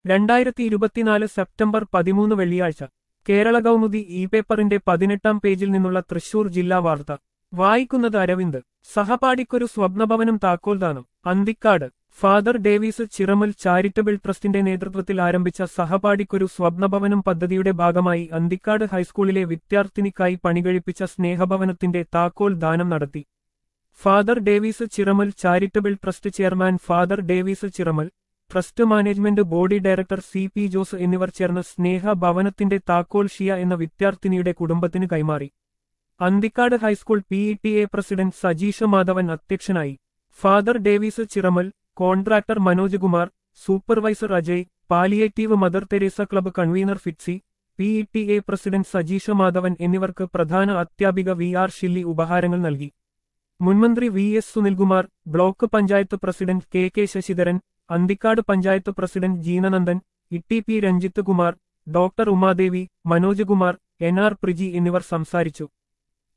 രണ്ടായിരത്തി ഇരുപത്തിനാല് സെപ്റ്റംബർ പതിമൂന്ന് വെള്ളിയാഴ്ച കേരള കൗമുദി ഇ പേപ്പറിന്റെ പതിനെട്ടാം പേജിൽ നിന്നുള്ള തൃശൂർ ജില്ലാ വാർത്ത വായിക്കുന്നത് അരവിന്ദ് സഹപാഠിക്കൊരു സ്വപ്നഭവനം താക്കോൽദാനം Anthikad father Davis Chiramal charitable ട്രസ്റ്റിന്റെ നേതൃത്വത്തിൽ ആരംഭിച്ച സഹപാഠിക്കൊരു സ്വപ്നഭവനം പദ്ധതിയുടെ ഭാഗമായി അന്തിക്കാട് ഹൈസ്കൂളിലെ വിദ്യാർത്ഥിനിക്കായി പണികഴിപ്പിച്ച സ്നേഹഭവനത്തിന്റെ താക്കോൽ ദാനം നടത്തി father Davis Chiramal charitable trust chairman father Davis Chiramal trust management body director C P Jose എന്നിവർ ചേർന്ന് സ്നേഹ ഭവനത്തിന്റെ താക്കോൽ ഷിയ എന്ന വിദ്യാർത്ഥിനിയുടെ കുടുംബത്തിന് കൈമാറി Anthikad high school P E T A president Sajeesha Madhavan അധ്യക്ഷനായി father Davis Chiramal contractor Manoj Kumar supervisor Ajay palliative Mother Teresa club convener ഫിറ്റ്സി P E T A president Sajeesha Madhavan എന്നിവർക്ക് പ്രധാന അധ്യാപിക വി ആർ ഷില്ലി ഉപഹാരങ്ങൾ നൽകി മുൻമന്ത്രി V S Sunilkumar block panchayat president K K Sasidharan Anthikad panchayat president Jeenanandan E P Ranjith Kumar doctor Umadevi Manoj Kumar N R Priji എന്നിവർ സംസാരിച്ചു